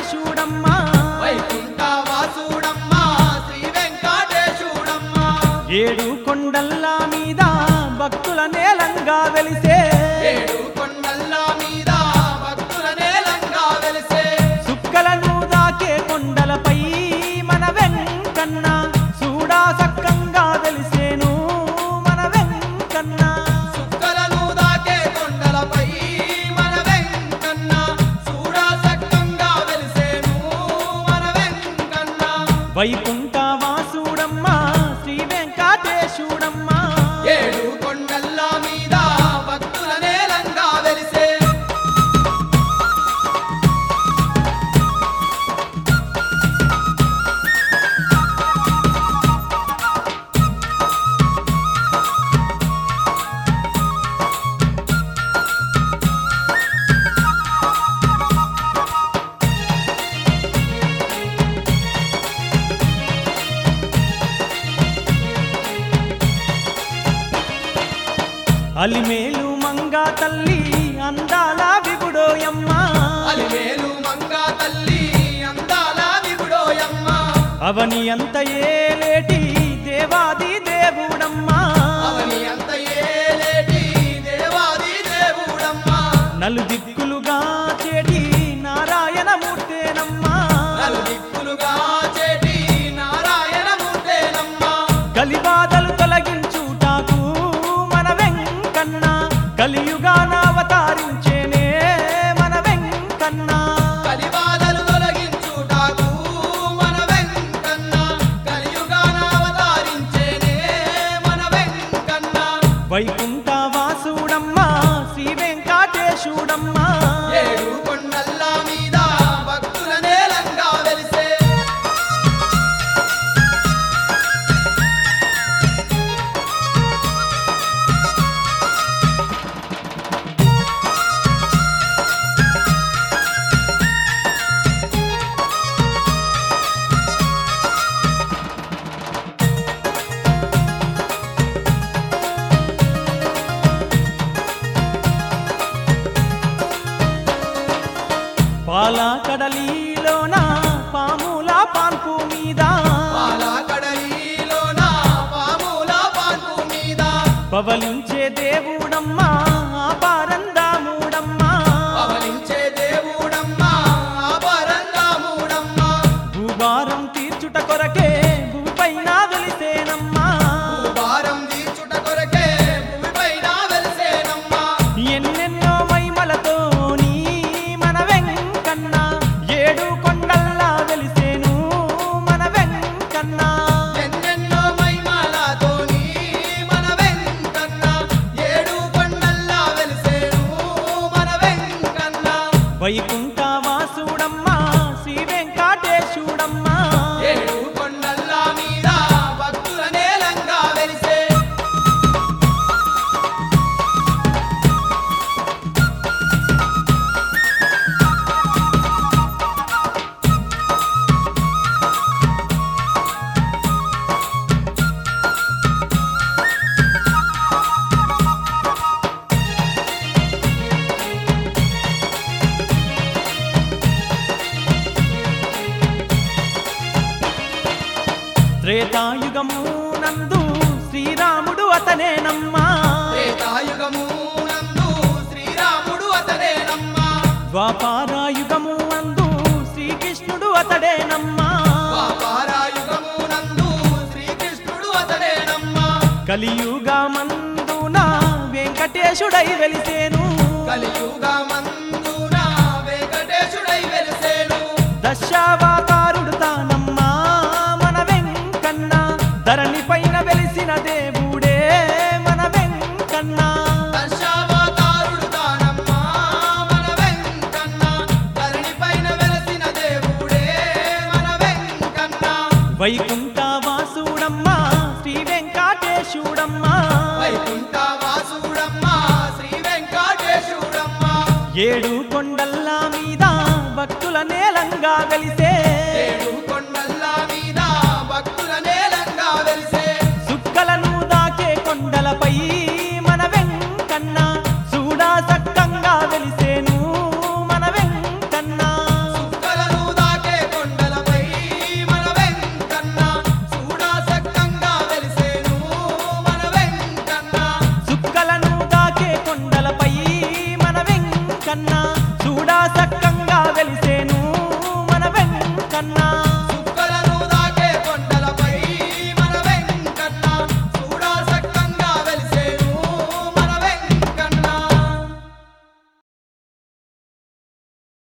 వెంకటేశుడమ్మా వైకుంఠ వాసుడమ్మా శ్రీ వెంకటేశుడమ్మా ఏడు కొండల్ల మీద భక్తుల నేలంగా వెలిసే ఏడు కొండల్ల మీద భక్తుల నేలంగా వెలిసే సుక్కలను దాకే కొండలపై మన వెంకన్న చూడా సక్కంగా వెలిసేను మన వెంకన్న సుక్కలను దాకే కొండలపై మన వెంకన్న చూడా సక్కంగా వెలిసేను మన వెంకన్న వైకుంఠ వాసుడమ్మా శ్రీ వెంకటేశుడమ్మా ఏడు కొండల్ల మీద భక్తుల నేలంగా వెలిసే అలిమేలు మంగా తల్లి అందాల విగుడోయమ్మా అలివేలు మంగా తల్లి అందాల విగుడోయమ్మ అవని అంత ఏలేటి దేవాది దేవుడమ్మా అవని అంత ఏలేటి దేవాది దేవుడమ్మ నలు దిక్కులుగా చేటి నారాయణమూర్తేనమ్మా నలు దిక్కులుగా చేటి నారాయణ మూర్తేనమ్మ కలిబాధలు తొలగించుటాకు మన వెంకన్న కలియుగాన అవతారించేనే మన వెంకన్న కలిబాధలు తొలగించుటాకు మన వెంకన్న కలియుగాన అవతారించేనే మన వెంకన్న వైకుంఠ వాసుడమ్మా శ్రీ వెంకటేశుడమ్మా ఏడు కొండల్ల మీద భక్తుల నేలంగా వెలిసే పాల కడలిలోన పాముల పాన్పు మీద పాల కడలిలోన పాముల పాన్పు మీద పవలించే దేవుడమ్మా పారందాముడమ్మా పవలించే దేవుడమ్మా ఆభరణాముడమ్మా భూభారం తీర్చుట కొరకే భూపైన వెలిసేనమ్మా భారం తీర్చుట కొరకే భూమిపైన వెలిసేనమ్మా ఎన్నెన్నో మైమలతోని మన వెంకన్న ఏడు కొండల్లా వెలిసేను మన వెంకన్న ఎన్నెన్నో మహిమలతోని మన వెంకన్న ఏడు కొండల్లా వెలిసేను మన వెంకన్న వైకుంఠ వాసుడమ్మా శ్రీ వెంకటేశుడమ్మా ఏడు కొండల్ల మీద భక్తుల నేలంగా వెలిసే త్రేతాయుగము నందు శ్రీరాముడు అతనేనమ్మా త్రేతాయుగము నందు శ్రీరాముడు అతడేనమ్మా ద్వాపారాయుగము నందు శ్రీకృష్ణుడు అతడేనమ్మా పారాయుగము నందు శ్రీకృష్ణుడు అతడేనమ్మా కలియుగమందున వెంకటేశుడై వెలిసేను కలియుగమందున వెంకటేశుడై వెలిసేను దశావతారుడు తానమ్మా మన వెంకన్న ధరణి పైన వెలిసిన దేవుడే మన వెంకన్న దశావతారుడు తానమ్మా మన వెంకన్న ధరణిపైన వెలసిన దేవుడే మన వెంకన్న వైకుంఠ వాసుడమ్మా శ్రీ వెంకటేశుడమ్మా వైకుంఠ వాసుడమ్మా శ్రీ వెంకటేశుడమ్మా ఏడు కొండల్లా